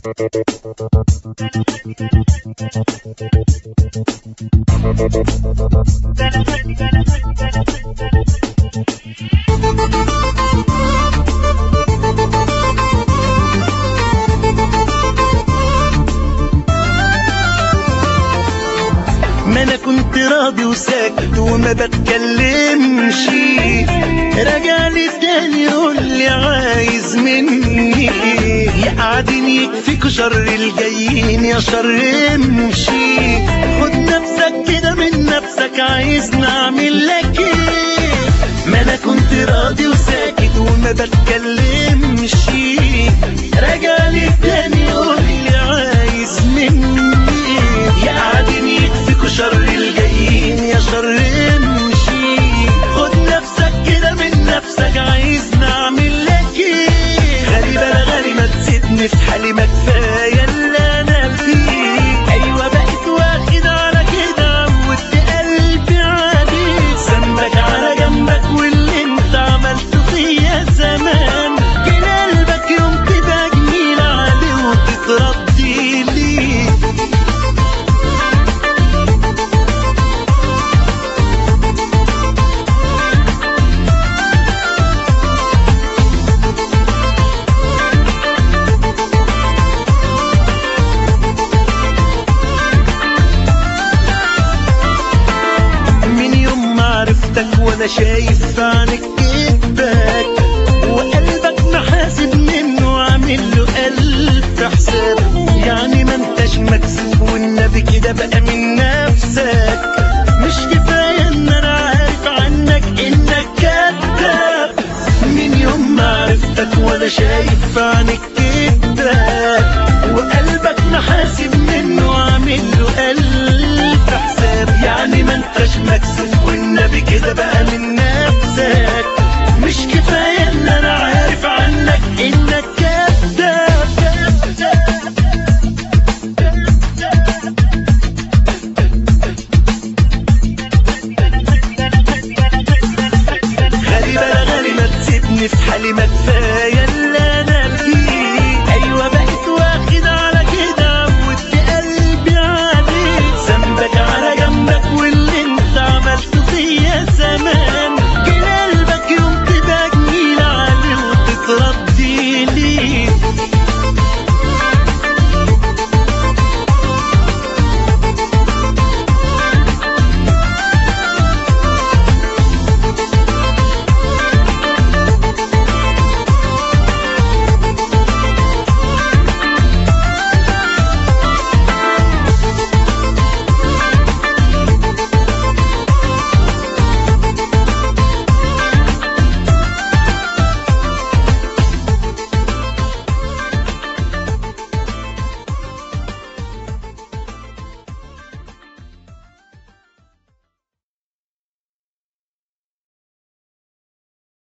ما انا كنت راضي وساكت وما بتكلمش رجعلي تاني يقول لي عايز مني يا قاعدين يكفيكوا شر الجايين يا شر امشي خد نفسك كده من نفسك عايز نعمل لك ايه ما انا كنت راضي وساكت وما بتكلمش رجعلي تاني يقول لي عايز مني يا قاعدين يكفيكوا شر الجايين يا شر امشي خد نفسك كده من نفسك عايز نعمل لك ايه غريب انا غالي ما تسيبني في حالي ما كفايه اللي انا فيه ايوه بقيت واخد على كده عودت قلبي عليك ذنبك على جنبك واللي انت عملته فيا زمان كان قلبك يوم تبقى جميل عليه وتتردي ليه من يوم ما عرفتك وانا شايف في عينك كدبك وقلبك محاسب منه عامل له ألف حساب يعني ما انتش مكسوف والنبي كده بقى من نفسك مش كفاية ان انا عارف عنك انك كذاب من يوم ما عرفتك وانا شايف في عينك كدبك